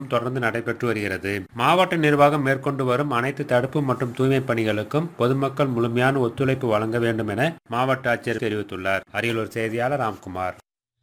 தொடர்ந்து நடைபெற்று வருகிறது மாவட்ட நிர்வாகம் மேற்கொண்டு வரும் அனைத்து தடுப்பு மற்றும் தூய்மை பணிகளுக்கும் பொதுமக்கள் முழுமையான ஒத்துழைப்பு வழங்க வேண்டும் என மாவட்ட ஆட்சியர் தெரிவித்துள்ளார் அரியலூர் செய்தியாளர் ராம்குமார்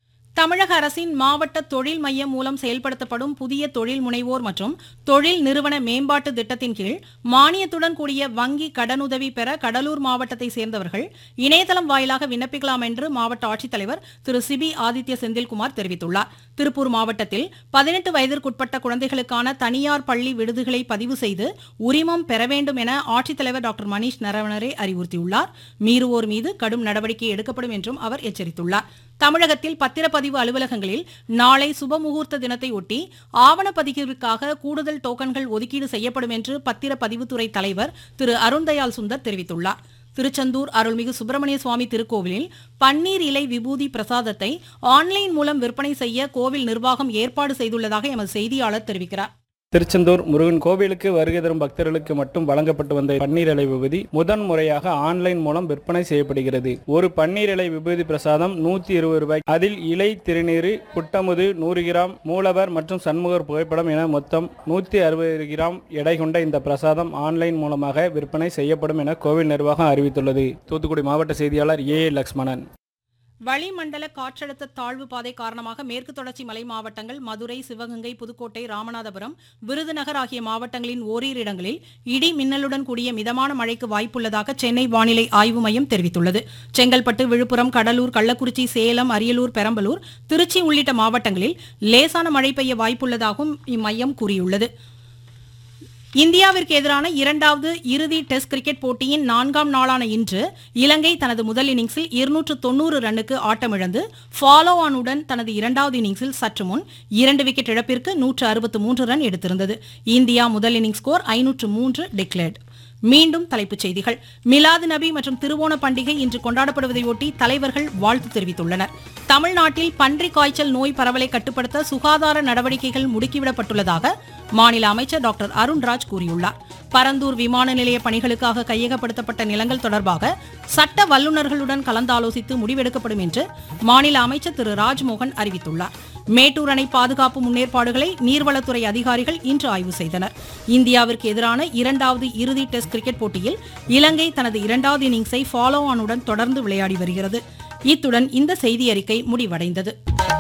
தமிழக அரசின் மாவட்ட தொழில் மையம் மூலம் செயல்படுத்தப்படும் புதிய தொழில் முனைவோர் மற்றும் தொழில் நிறுவன மேம்பாட்டு திட்டத்தின் கீழ் மானியத்துடன் கூடிய வங்கி கடனுதவி பெற கடலூர் மாவட்டத்தை சேர்ந்தவர்கள் இணையதளம் வாயிலாக விண்ணப்பிக்கலாம் என்று மாவட்ட ஆட்சித்தலைவர் திரு சிபி ஆதித்ய செந்தில்குமார் தெரிவித்துள்ளார் திருப்பூர் மாவட்டத்தில் பதினெட்டு வயதிற்குட்பட்ட குழந்தைகளுக்கான தனியார் பள்ளி விடுதிகளை பதிவு செய்து உரிமம் பெற வேண்டும் என ஆட்சித்தலைவர் டாக்டர் மணீஷ் நரவணரே அறிவுறுத்தியுள்ளார் மீறுவோர் மீது கடும் நடவடிக்கை எடுக்கப்படும் என்றும் அவர் எச்சரித்துள்ளார் தமிழகத்தில் பத்திரப்பதிவு அலுவலகங்களில் நாளை சுபமுகூர்த்த தினத்தை ஒட்டி ஆவணப்பதிவிற்காக கூடுதல் டோக்கன்கள் ஒதுக்கீடு செய்யப்படும் என்று பத்திரப்பதிவுத்துறை தலைவர் திரு அருண்தயாள் சுந்தர் தெரிவித்துள்ளார் திருச்செந்தூர் அருள்மிகு சுப்பிரமணிய சுவாமி திருக்கோவிலில் பன்னீர் இலை விபூதி பிரசாதத்தை ஆன்லைன் மூலம் விற்பனை செய்ய கோவில் நிர்வாகம் ஏற்பாடு செய்துள்ளதாக எமது செய்தியாளர் தெரிவிக்கிறார் திருச்செந்தூர் முருகன் கோவிலுக்கு வருகை தரும் பக்தர்களுக்கு மட்டும் வழங்கப்பட்டு வந்த பன்னீர் இலை விபூதி முதன் முறையாக ஆன்லைன் மூலம் விற்பனை செய்யப்படுகிறது ஒரு பன்னீர் இலை விபூதி பிரசாதம் நூத்தி இருபது ரூபாய் அதில் இலை திருநீறு புட்டமுது நூறு கிராம் மூலவர் மற்றும் சண்முகர் புகைப்படம் என மொத்தம் நூத்தி அறுபது கிராம் எடை கொண்ட இந்த பிரசாதம் ஆன்லைன் மூலமாக விற்பனை செய்யப்படும் என கோவில் நிர்வாகம் அறிவித்துள்ளது தூத்துக்குடி மாவட்ட செய்தியாளர் ஏ லக்ஷ்மணன் வளிமண்டல காற்றழுத்த தாழ்வு பாதை காரணமாக மேற்கு தொடர்ச்சி மலை மாவட்டங்கள் மதுரை சிவகங்கை புதுக்கோட்டை ராமநாதபுரம் விருதுநகர் ஆகிய மாவட்டங்களின் ஓரிரு இடங்களில் இடி மின்னலுடன் கூடிய மிதமான மழைக்கு வாய்ப்புள்ளதாக சென்னை வானிலை ஆய்வு மையம் தெரிவித்துள்ளது செங்கல்பட்டு விழுப்புரம் கடலூர் கள்ளக்குறிச்சி சேலம் அரியலூர் பெரம்பலூர் திருச்சி உள்ளிட்ட மாவட்டங்களில் லேசான மழை பெய்ய வாய்ப்புள்ளதாகவும் இம்மையம் கூறியுள்ளது இந்தியாவிற்கு எதிரான இரண்டாவது இறுதி டெஸ்ட் கிரிக்கெட் போட்டியின் நான்காம் நாளான இன்று இலங்கை தனது முதல் இன்னிங்ஸில் இருநூற்று தொன்னூறு ரன்னுக்கு ஆட்டமிழந்து ஃபாலோ ஆனுடன் தனது இரண்டாவது இன்னிங்ஸில் சற்று முன் இரண்டு விக்கெட் இழப்பிற்கு நூற்று அறுபத்து மூன்று ரன் எடுத்திருந்தது இந்தியா முதல் இன்னிங்ஸ் ஸ்கோர் ஐநூற்று மூன்று டிக்ளேர்ட் மீண்டும் தலைப்புச் செய்திகள் மிலாது நபி மற்றும் திருவோண பண்டிகை இன்று கொண்டாடப்படுவதையொட்டி தலைவர்கள் வாழ்த்து தெரிவித்துள்ளனர் தமிழ்நாட்டில் பன்றிக் காய்ச்சல் நோய் பரவலை கட்டுப்படுத்த சுகாதார நடவடிக்கைகள் முடுக்கிவிடப்பட்டுள்ளதாக மாநில அமைச்சர் டாக்டர் அருண்ராஜ் கூறியுள்ளார் பரந்தூர் விமான நிலைய பணிகளுக்காக கையகப்படுத்தப்பட்ட நிலங்கள் தொடர்பாக சட்ட வல்லுநர்களுடன் கலந்தாலோசித்து முடிவெடுக்கப்படும் என்று மாநில அமைச்சர் திரு ராஜ்மோகன் அறிவித்துள்ளார் மேட்டூர் அணை பாதுகாப்பு முன்னேற்பாடுகளை நீர்வளத்துறை அதிகாரிகள் இன்று ஆய்வு செய்தனர் இந்தியாவிற்கு எதிரான இரண்டாவது இறுதி டெஸ்ட் கிரிக்கெட் போட்டியில் இலங்கை தனது இரண்டாவது இன்னிங்ஸை ஃபாலோ ஆனுடன் தொடர்ந்து விளையாடி வருகிறது இத்துடன் இந்த செய்தி அறிக்கை முடிவடைந்தது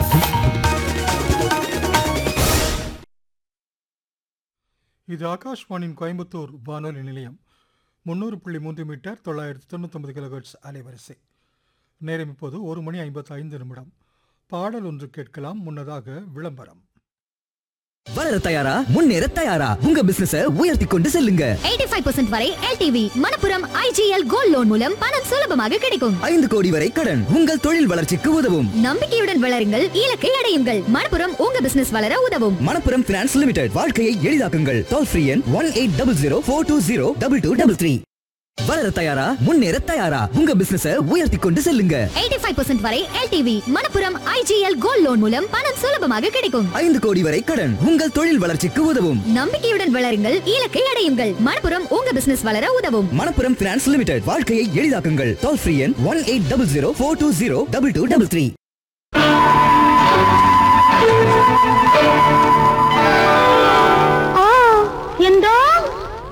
இது ஆகாஷ்வாணியின் கோயம்புத்தூர் வானொலி நிலையம் முந்நூறு புள்ளி மூன்று மீட்டர் தொள்ளாயிரத்தி தொண்ணூத்தொன்பது கிலோஹெர்ட்ஸ் அலைவரிசை நேரம் இப்போது ஒரு மணி ஐம்பத்தி ஐந்து நிமிடம் பாடல் ஒன்று கேட்கலாம் முன்னதாக விளம்பரம் வளர தயாரா முன்னேற தயாரா உங்க பிசினஸ உயர்த்தி கொண்டு செல்லுங்க 85% வரை LTV Manappuram IGL gold loan மூலம் பணம் சுலபமாக கிடைக்கும் ஐந்து கோடி வரை கடன் உங்கள் தொழில் வளர்ச்சிக்கு உதவும் நம்பிக்கையுடன் வளருங்கள் இலக்கை அடையுங்கள் மணப்புரம் உங்க பிசினஸ் வளர உதவும் மணப்புரம் பினான்ஸ் லிமிடெட் வாழ்க்கையை எளிதாக்குங்கள் டோல் ஃப்ரீ எண் one eight double zero four two zero double two double three வளர தயாரா முன்னேற தயாரா உங்க பிசினஸ உயர்த்தி கொண்டு செல்லுங்க 85% வரை LTV Manappuram IGL gold loan மூலம் பணம் சுலபமாக கிடைக்கும் ஐந்து கோடி வரை கடன் உங்கள் தொழில் வளர்ச்சிக்கு உதவும் நம்பிக்கையுடன் வளருங்கள் இலக்கை அடையுங்கள் மணப்புரம் உங்க பிசினஸ் வளர உதவும் மணப்புரம் பினான்ஸ் லிமிடெட் வாழ்க்கையை எளிதாக்குங்கள் டோல் ஃப்ரீ எண் one eight double zero four two zero double two double three